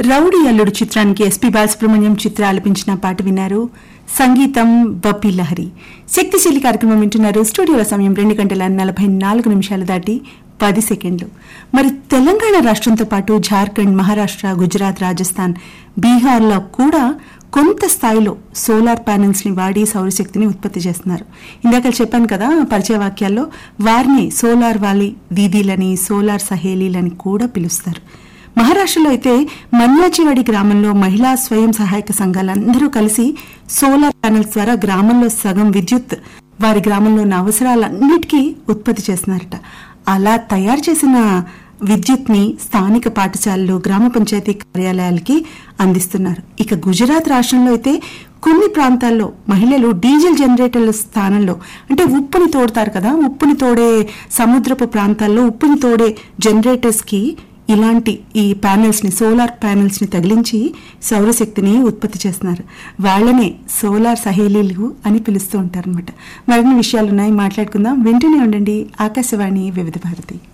rowdy అల్లుడు చిత్రానికి SP Balasubrahmanyam చిత్ర ఆలపించిన పాట విన్నారు సంగీతం బప్పి లహరి శక్తిశీలి కార్యక్రమం వింటున్నారు స్టూడియోల సమయం రెండు గంటల నలభై నాలుగు నిమిషాలు దాటి పది సెకండ్లు మరి తెలంగాణ రాష్ట్రంతో పాటు జార్ఖండ్ మహారాష్ట్ర గుజరాత్ రాజస్థాన్ బీహార్లో కూడా కొంత స్థాయిలో సోలార్ ప్యానెల్స్ ని వాడి సౌరశక్తిని ఉత్పత్తి చేస్తున్నారు ఇందాక చెప్పాను కదా పరిచయ వాక్యాల్లో వారిని సోలార్ వాలి దీదీలని సోలార్ సహేలీలని కూడా పిలుస్తారు మహారాష్ట్రలో అయితే మన్యాచివాడి గ్రామంలో మహిళా స్వయం సహాయక సంఘాలందరూ కలిసి సోలార్ ప్యానెల్స్ ద్వారా గ్రామంలో సగం విద్యుత్ వారి గ్రామంలో ఉన్న అవసరాలన్నిటికీ ఉత్పత్తి చేస్తున్నారట అలా తయారు చేసిన విద్యుత్ ని స్థానిక పాఠశాలలు గ్రామ పంచాయతీ కార్యాలయాలకి అందిస్తున్నారు ఇక గుజరాత్ రాష్ట్రంలో అయితే కొన్ని ప్రాంతాల్లో మహిళలు డీజిల్ జనరేటర్ల స్థానంలో అంటే ఉప్పుని తోడతారు కదా ఉప్పుని తోడే సముద్రపు ప్రాంతాల్లో ఉప్పుని తోడే జనరేటర్స్ కి ఇలాంటి ఈ ప్యానెల్స్ ని సోలార్ ప్యానెల్స్ ని తగిలించి సౌరశక్తిని ఉత్పత్తి చేస్తున్నారు వాళ్ళనే సోలార్ సహేలీలు అని పిలుస్తూ ఉంటారు అనమాట మరిన్ని విషయాలున్నాయి మాట్లాడుకుందాం వింటూనే ఉండండి ఆకాశవాణి వివిధ భారతి